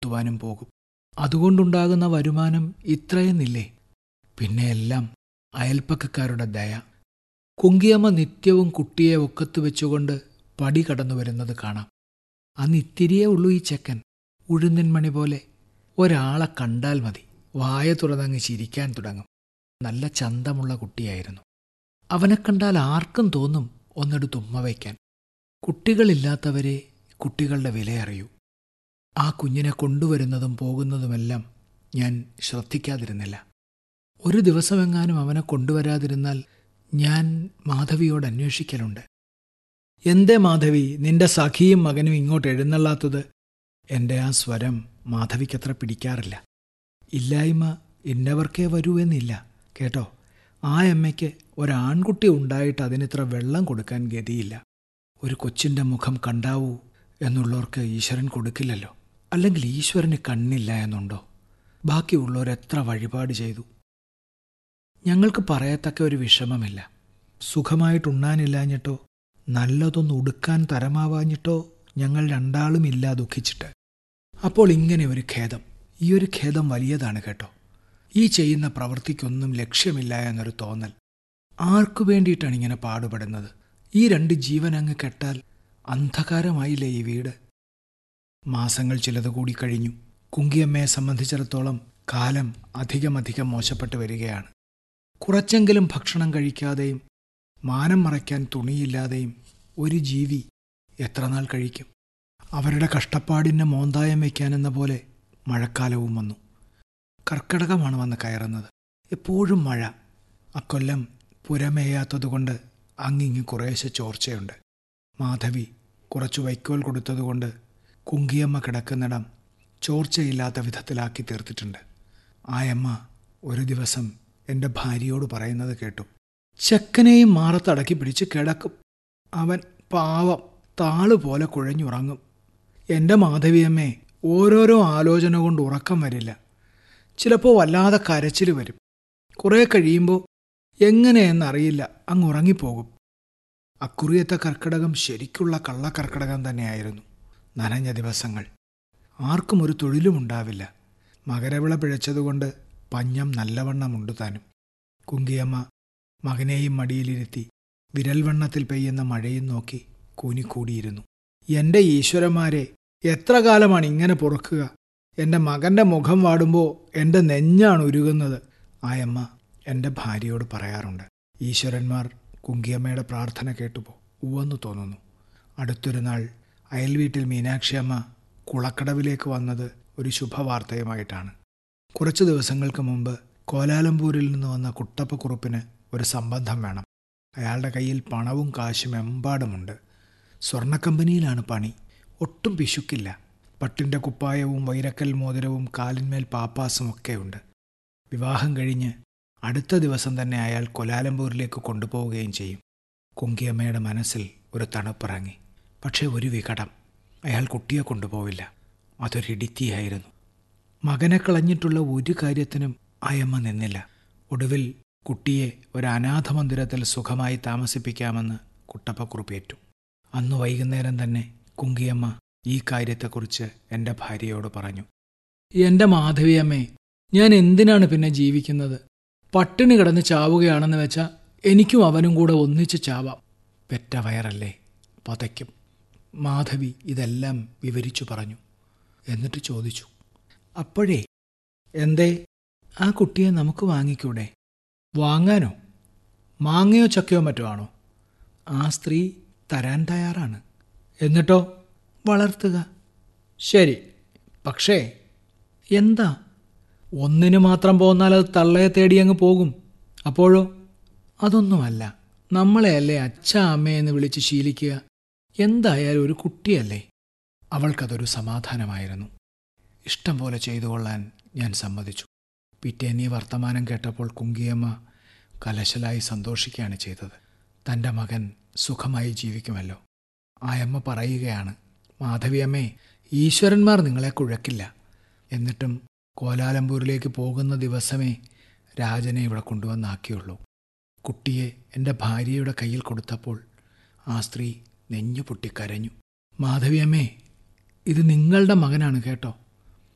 നടത്തുവാനും പോകും അതുകൊണ്ടുണ്ടാകുന്ന വരുമാനം ഇത്രയെന്നില്ലേ പിന്നെ എല്ലാം അയൽപ്പക്കക്കാരുടെ ദയ കുങ്കിയമ്മ നിത്യവും കുട്ടിയെ ഒക്കത്ത് വെച്ചുകൊണ്ട് പടി കടന്നു വരുന്നത് കാണാം അന്ന് ഇത്തിരിയേ ഉള്ളൂ ഈ ചെക്കൻ ഉഴുന്നിൻ മണി പോലെ ഒരാളെ കണ്ടാൽ മതി വായ തുറന്നങ്ങ് ചിരിക്കാൻ തുടങ്ങും നല്ല ചന്തമുള്ള കുട്ടിയായിരുന്നു അവനെ കണ്ടാൽ ആർക്കും തോന്നും ഒന്നെടുത്ത് ഉമ്മ വയ്ക്കാൻ കുട്ടികളില്ലാത്തവരെ കുട്ടികളുടെ വിലയറിയൂ ആ കുഞ്ഞിനെ കൊണ്ടുവരുന്നതും പോകുന്നതുമെല്ലാം ഞാൻ ശ്രദ്ധിക്കാതിരുന്നില്ല ഒരു ദിവസമെങ്ങാനും അവനെ കൊണ്ടുവരാതിരുന്നാൽ ഞാൻ മാധവിയോട് അന്വേഷിക്കലുണ്ട് എന്തേ മാധവി നിന്റെ സഖിയും മകനും ഇങ്ങോട്ട് എഴുന്നള്ളാത്തത് എൻ്റെ ആ സ്വരം മാധവിക്കത്ര പിടിക്കാറില്ല ഇല്ലായ്മ ഇന്നവർക്കേ വരൂ എന്നില്ല കേട്ടോ ആ അമ്മയ്ക്ക് ഒരാൺകുട്ടി ഉണ്ടായിട്ട് അതിനിത്ര വെള്ളം കൊടുക്കാൻ ഗതിയില്ല ഒരു കൊച്ചിൻ്റെ മുഖം കണ്ടാവൂ എന്നുള്ളവർക്ക് ഈശ്വരൻ കൊടുക്കില്ലല്ലോ അല്ലെങ്കിൽ ഈശ്വരന് കണ്ണില്ല എന്നുണ്ടോ ബാക്കിയുള്ളവർ എത്ര വഴിപാട് ചെയ്തു ഞങ്ങൾക്ക് പറയത്തക്ക ഒരു വിഷമമില്ല സുഖമായിട്ടുണ്ണാനില്ലാഞ്ഞിട്ടോ നല്ലതൊന്ന് ഉടുക്കാൻ തരമാവാഞ്ഞിട്ടോ ഞങ്ങൾ രണ്ടാളും ഇല്ല ദുഃഖിച്ചിട്ട് അപ്പോൾ ഇങ്ങനെ ഒരു ഖേദം ഈ ഒരു ഖേദം വലിയതാണ് കേട്ടോ ഈ ചെയ്യുന്ന പ്രവൃത്തിക്കൊന്നും ലക്ഷ്യമില്ല എന്നൊരു തോന്നൽ ആർക്കു വേണ്ടിയിട്ടാണ് ഇങ്ങനെ പാടുപെടുന്നത് ഈ രണ്ട് ജീവൻ അങ്ങ് കെട്ടാൽ അന്ധകാരമായില്ലേ ഈ വീട് മാസങ്ങൾ ചിലത് കൂടി കഴിഞ്ഞു കുങ്കിയമ്മയെ സംബന്ധിച്ചിടത്തോളം കാലം അധികമധികം മോശപ്പെട്ടു വരികയാണ് കുറച്ചെങ്കിലും ഭക്ഷണം കഴിക്കാതെയും മാനം മറയ്ക്കാൻ തുണിയില്ലാതെയും ഒരു ജീവി എത്ര നാൾ കഴിക്കും അവരുടെ കഷ്ടപ്പാടിന് മോന്തായം വയ്ക്കാനെന്ന പോലെ മഴക്കാലവും വന്നു കർക്കിടകമാണ് വന്ന് കയറുന്നത് എപ്പോഴും മഴ അക്കൊല്ലം പുരമേയാത്തതുകൊണ്ട് അങ്ങിങ്ങ് കുറേശ്ശെ ചോർച്ചയുണ്ട് മാധവി കുറച്ചു വൈക്കോൽ കൊടുത്തതുകൊണ്ട് കുങ്കിയമ്മ കിടക്കുന്നിടം ചോർച്ചയില്ലാത്ത വിധത്തിലാക്കി തീർത്തിട്ടുണ്ട് ആയമ്മ ഒരു ദിവസം എൻ്റെ ഭാര്യയോട് പറയുന്നത് കേട്ടു ചെക്കനെയും മാറത്തടക്കി പിടിച്ച് കിടക്കും അവൻ പാവം താളുപോലെ കുഴഞ്ഞുറങ്ങും എൻ്റെ മാധവിയമ്മേ ഓരോരോ ആലോചന കൊണ്ട് ഉറക്കം വരില്ല ചിലപ്പോൾ വല്ലാതെ കരച്ചിൽ വരും കുറേ കഴിയുമ്പോൾ എങ്ങനെയെന്നറിയില്ല അങ്ങ് ഉറങ്ങിപ്പോകും അക്കുറിയത്തെ കർക്കിടകം ശരിക്കുള്ള കള്ളക്കർക്കിടകം തന്നെയായിരുന്നു നനഞ്ഞ ദിവസങ്ങൾ ആർക്കും ഒരു തൊഴിലും ഉണ്ടാവില്ല മകരവിള പിഴച്ചതുകൊണ്ട് പഞ്ഞം നല്ലവണ്ണമുണ്ട് താനും കുങ്കിയമ്മ മകനെയും മടിയിലിരുത്തി വിരൽവണ്ണത്തിൽ പെയ്യുന്ന മഴയും നോക്കി കൂനിക്കൂടിയിരുന്നു എൻ്റെ ഈശ്വരന്മാരെ എത്ര കാലമാണ് ഇങ്ങനെ പൊറുക്കുക എൻ്റെ മകൻ്റെ മുഖം വാടുമ്പോൾ എൻ്റെ നെഞ്ഞാണ് ഉരുകുന്നത് ആയമ്മ എൻ്റെ ഭാര്യയോട് പറയാറുണ്ട് ഈശ്വരന്മാർ കുങ്കിയമ്മയുടെ പ്രാർത്ഥന കേട്ടുപോ ഉവെന്ന് തോന്നുന്നു അടുത്തൊരു നാൾ അയൽവീട്ടിൽ മീനാക്ഷിയമ്മ കുളക്കടവിലേക്ക് വന്നത് ഒരു ശുഭവാർത്തയുമായിട്ടാണ് കുറച്ച് ദിവസങ്ങൾക്ക് മുമ്പ് കോലാലംപൂരിൽ നിന്ന് വന്ന കുട്ടപ്പക്കുറുപ്പിന് ഒരു സംബന്ധം വേണം അയാളുടെ കയ്യിൽ പണവും കാശും എമ്പാടുമുണ്ട് സ്വർണ്ണക്കമ്പനിയിലാണ് പണി ഒട്ടും പിശുക്കില്ല പട്ടിൻ്റെ കുപ്പായവും വൈരക്കൽ മോതിരവും കാലിന്മേൽ പാപ്പാസും ഒക്കെയുണ്ട് വിവാഹം കഴിഞ്ഞ് അടുത്ത ദിവസം തന്നെ അയാൾ കൊലാലംപൂരിലേക്ക് കൊണ്ടുപോവുകയും ചെയ്യും കുങ്കിയമ്മയുടെ മനസ്സിൽ ഒരു തണുപ്പിറങ്ങി പക്ഷേ ഒരു വികടം അയാൾ കുട്ടിയെ കൊണ്ടുപോവില്ല അതൊരിടിത്തിയായിരുന്നു മകനെ കളഞ്ഞിട്ടുള്ള ഒരു കാര്യത്തിനും അയമ്മ നിന്നില്ല ഒടുവിൽ കുട്ടിയെ ഒരു അനാഥ മന്ദിരത്തിൽ സുഖമായി താമസിപ്പിക്കാമെന്ന് കുട്ടപ്പക്കുറിപ്പേറ്റു അന്ന് വൈകുന്നേരം തന്നെ കുങ്കിയമ്മ ഈ കാര്യത്തെക്കുറിച്ച് എൻ്റെ ഭാര്യയോട് പറഞ്ഞു എൻ്റെ മാധവിയമ്മേ ഞാൻ എന്തിനാണ് പിന്നെ ജീവിക്കുന്നത് പട്ടിണി കിടന്ന് ചാവുകയാണെന്ന് വെച്ചാൽ എനിക്കും അവനും കൂടെ ഒന്നിച്ച് ചാവാം പെറ്റ വയറല്ലേ പതയ്ക്കും മാധവി ഇതെല്ലാം വിവരിച്ചു പറഞ്ഞു എന്നിട്ട് ചോദിച്ചു അപ്പോഴേ എന്തേ ആ കുട്ടിയെ നമുക്ക് വാങ്ങിക്കൂടെ വാങ്ങാനോ മാങ്ങയോ ചക്കയോ മറ്റോ ആണോ ആ സ്ത്രീ തരാൻ തയ്യാറാണ് എന്നിട്ടോ വളർത്തുക ശരി പക്ഷേ എന്താ ഒന്നിന് മാത്രം പോന്നാൽ അത് തള്ളയെ തേടി അങ്ങ് പോകും അപ്പോഴോ അതൊന്നുമല്ല നമ്മളെയല്ലേ അച്ഛ അമ്മയെന്ന് വിളിച്ച് ശീലിക്കുക എന്തായാലും ഒരു കുട്ടിയല്ലേ അവൾക്കതൊരു സമാധാനമായിരുന്നു ഇഷ്ടം പോലെ ചെയ്തുകൊള്ളാൻ ഞാൻ സമ്മതിച്ചു പിറ്റേന്ന് ഈ വർത്തമാനം കേട്ടപ്പോൾ കുങ്കിയമ്മ കലശലായി സന്തോഷിക്കുകയാണ് ചെയ്തത് തൻ്റെ മകൻ സുഖമായി ജീവിക്കുമല്ലോ ആയമ്മ പറയുകയാണ് മാധവിയമ്മേ ഈശ്വരന്മാർ നിങ്ങളെ കുഴക്കില്ല എന്നിട്ടും കോലാലംപൂരിലേക്ക് പോകുന്ന ദിവസമേ രാജനെ ഇവിടെ കൊണ്ടുവന്നാക്കിയുള്ളൂ കുട്ടിയെ എൻ്റെ ഭാര്യയുടെ കയ്യിൽ കൊടുത്തപ്പോൾ ആ സ്ത്രീ നെഞ്ഞു പൊട്ടിക്കരഞ്ഞു മാധവിയമ്മേ ഇത് നിങ്ങളുടെ മകനാണ് കേട്ടോ